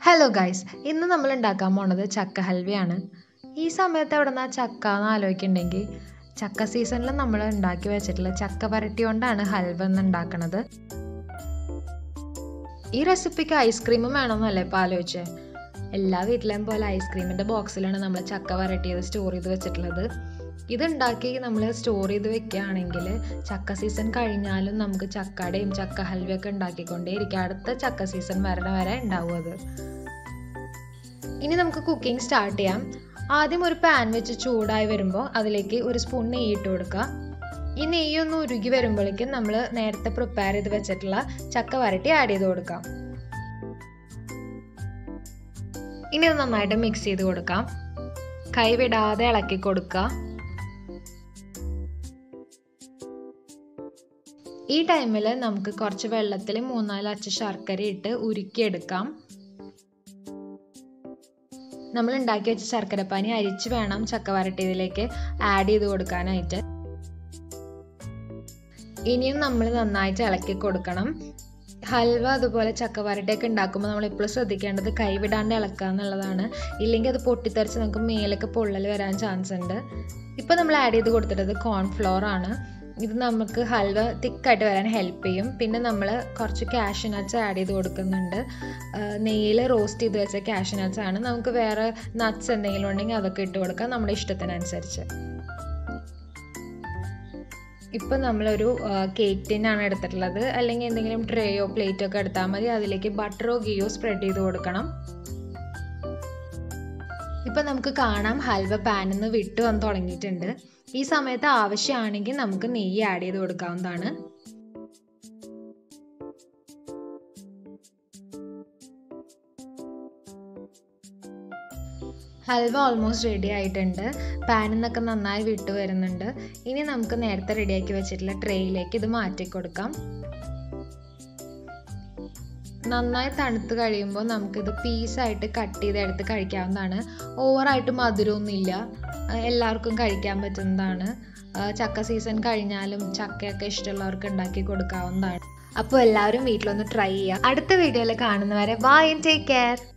hello guys ഇന്ന് നമ്മൾ ഉണ്ടാക്കാൻ പോണത് ചക്ക ഹൽവയാണ് ഈ സമയത്ത് എവിടെ നിന്നാ ചക്ക എന്ന് ആലോചിക്കുന്നുണ്ടെങ്കിൽ ചക്ക സീസണിൽ നമ്മൾ ഉണ്ടാക്കി വെച്ചിട്ടുള്ള ചക്ക വരട്ടി കൊണ്ടാണ് ഹൽവ എന്ന് ഉണ്ടാക്കണത് ഈ റെസിപ്പിക്ക് ഐസ്ക്രീമും വേണമെന്നല്ലേ ഇപ്പോൾ ആലോചിച്ചേ എല്ലാ വീട്ടിലെയും പോലെ ഐസ്ക്രീമിൻ്റെ ബോക്സിലാണ് നമ്മൾ ചക്ക വരട്ടിയത് സ്റ്റോർ ചെയ്ത് വെച്ചിട്ടുള്ളത് ഇതുണ്ടാക്കി നമ്മൾ സ്റ്റോർ ചെയ്ത് വെക്കുകയാണെങ്കിൽ ചക്ക സീസൺ കഴിഞ്ഞാലും നമുക്ക് ചക്കടയും ചക്ക ഹൽവയൊക്കെ ഉണ്ടാക്കിക്കൊണ്ടേ ഇരിക്കുക അടുത്ത ചക്ക സീസൺ വരണ വരെ ഉണ്ടാവും അത് ഇനി നമുക്ക് കുക്കിംഗ് സ്റ്റാർട്ട് ചെയ്യാം ആദ്യം ഒരു പാൻ വെച്ച് ചൂടായി വരുമ്പോൾ അതിലേക്ക് ഒരു സ്പൂൺ നെയ്യ് ഇട്ട് കൊടുക്കുക ഈ നെയ്യൊന്ന് ഉരുകി വരുമ്പോഴേക്കും നമ്മൾ നേരത്തെ പ്രിപ്പയർ ചെയ്ത് വെച്ചിട്ടുള്ള ചക്ക വരട്ടി ആഡ് ചെയ്ത് കൊടുക്കാം ഇനി ഇത് നന്നായിട്ട് മിക്സ് ചെയ്ത് കൊടുക്കാം കൈ വിടാതെ ഇളക്കി കൊടുക്കുക ഈ ടൈമിൽ നമുക്ക് കുറച്ച് വെള്ളത്തിൽ മൂന്നാല് അച്ച ശർക്കര ഇട്ട് ഉരുക്കിയെടുക്കാം നമ്മൾ ഉണ്ടാക്കി വെച്ച ശർക്കരപ്പാനി അരിച്ച് വേണം ചക്ക വരട്ടിയതിലേക്ക് ആഡ് ചെയ്ത് കൊടുക്കാനായിട്ട് ഇനിയും നമ്മൾ നന്നായിട്ട് ഇളക്കി കൊടുക്കണം ഹൽവ അതുപോലെ ചക്ക വരട്ടിയൊക്കെ ഉണ്ടാക്കുമ്പോൾ നമ്മൾ എപ്പോഴും ശ്രദ്ധിക്കേണ്ടത് കൈവിടാണ്ട് ഇളക്കുക എന്നുള്ളതാണ് ഇല്ലെങ്കിൽ അത് പൊട്ടിത്തെറിച്ച് നമുക്ക് മേലൊക്കെ പൊള്ളൽ വരാൻ ചാൻസ് ഉണ്ട് ഇപ്പോൾ നമ്മൾ ആഡ് ചെയ്ത് കൊടുത്തിട്ടത് കോൺഫ്ലോർ ആണ് ഇത് നമുക്ക് ഹൽവ തിക്കായിട്ട് വരാൻ ഹെൽപ്പ് ചെയ്യും പിന്നെ നമ്മൾ കുറച്ച് കാഷ്യൂ നട്ട്സ് ആഡ് ചെയ്ത് കൊടുക്കുന്നുണ്ട് നെയ്യിൽ റോസ്റ്റ് ചെയ്ത് വെച്ച കാഷ്യൂ നട്ട്സ് ആണ് നമുക്ക് വേറെ നട്ട്സ് എന്തെങ്കിലും ഉണ്ടെങ്കിൽ അതൊക്കെ ഇട്ട് കൊടുക്കാം നമ്മുടെ ഇഷ്ടത്തിനനുസരിച്ച് ഇപ്പം നമ്മളൊരു കേക്ക് ടിന്നാണ് എടുത്തിട്ടുള്ളത് അല്ലെങ്കിൽ എന്തെങ്കിലും ട്രേയോ പ്ലേറ്റോ ഒക്കെ എടുത്താൽ മതി അതിലേക്ക് ബട്ടറോ ഗീയോ സ്പ്രെഡ് ചെയ്ത് കൊടുക്കണം ഇപ്പം നമുക്ക് കാണാം ഹൽവ പാനിൽ നിന്ന് വിട്ടു വന്ന് തുടങ്ങിയിട്ടുണ്ട് ഈ സമയത്ത് ആവശ്യമാണെങ്കിൽ നമുക്ക് നെയ്യ് ആഡ് ചെയ്ത് കൊടുക്കാവുന്നതാണ് ഹൽവ ഓൾമോസ്റ്റ് റെഡി ആയിട്ടുണ്ട് പാനിൽ നിന്നൊക്കെ നന്നായി വിട്ടു വരുന്നുണ്ട് ഇനി നമുക്ക് നേരത്തെ റെഡിയാക്കി വെച്ചിട്ടുള്ള ട്രേയിലേക്ക് ഇത് മാറ്റി കൊടുക്കാം നന്നായി തണുത്ത് കഴിയുമ്പോൾ നമുക്കിത് പീസായിട്ട് കട്ട് ചെയ്തെടുത്ത് കഴിക്കാവുന്നതാണ് ഓവറായിട്ട് മധുരമൊന്നുമില്ല എല്ലാവർക്കും കഴിക്കാൻ പറ്റുന്നതാണ് ചക്ക സീസൺ കഴിഞ്ഞാലും ചക്കയൊക്കെ ഇഷ്ടമുള്ളവർക്ക് ഉണ്ടാക്കി കൊടുക്കാവുന്നതാണ് അപ്പോൾ എല്ലാവരും വീട്ടിലൊന്ന് ട്രൈ ചെയ്യുക അടുത്ത വീഡിയോയിൽ കാണുന്നവരെ ബൈ ആൻഡ് ടേക്ക് കെയർ